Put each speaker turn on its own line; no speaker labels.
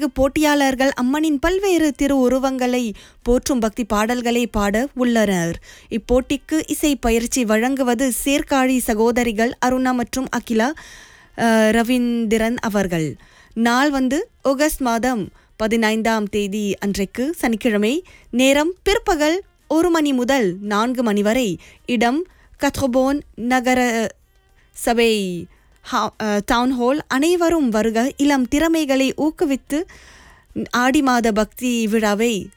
நான்கு போட்டியாளர்கள் அம்மனின் பல்வேறு திரு உருவங்களை போற்றும் பக்தி பாடல்களை பாட உள்ளனர் இப்போட்டிக்கு இசை பயிற்சி வழங்குவது சீர்காழி சகோதரிகள் அருணா மற்றும் அகிலா அஹ், ரவீந்திரன் அவர்கள் நாள் வந்து ஆகஸ்ட் மாதம் பதினைந்தாம் தேதி அன்றைக்கு சனிக்கிழமை நேரம் பிற்பகல் ஒரு மணி முதல் நான்கு மணி வரை இடம் கத்ரோபோன் நகர சபை ஹா- அஹ், டவுன் ஹால் அனைவரும் வருக இளம் திறமைகளை ஊக்குவித்து ஆடி மாத பக்தி விழாவை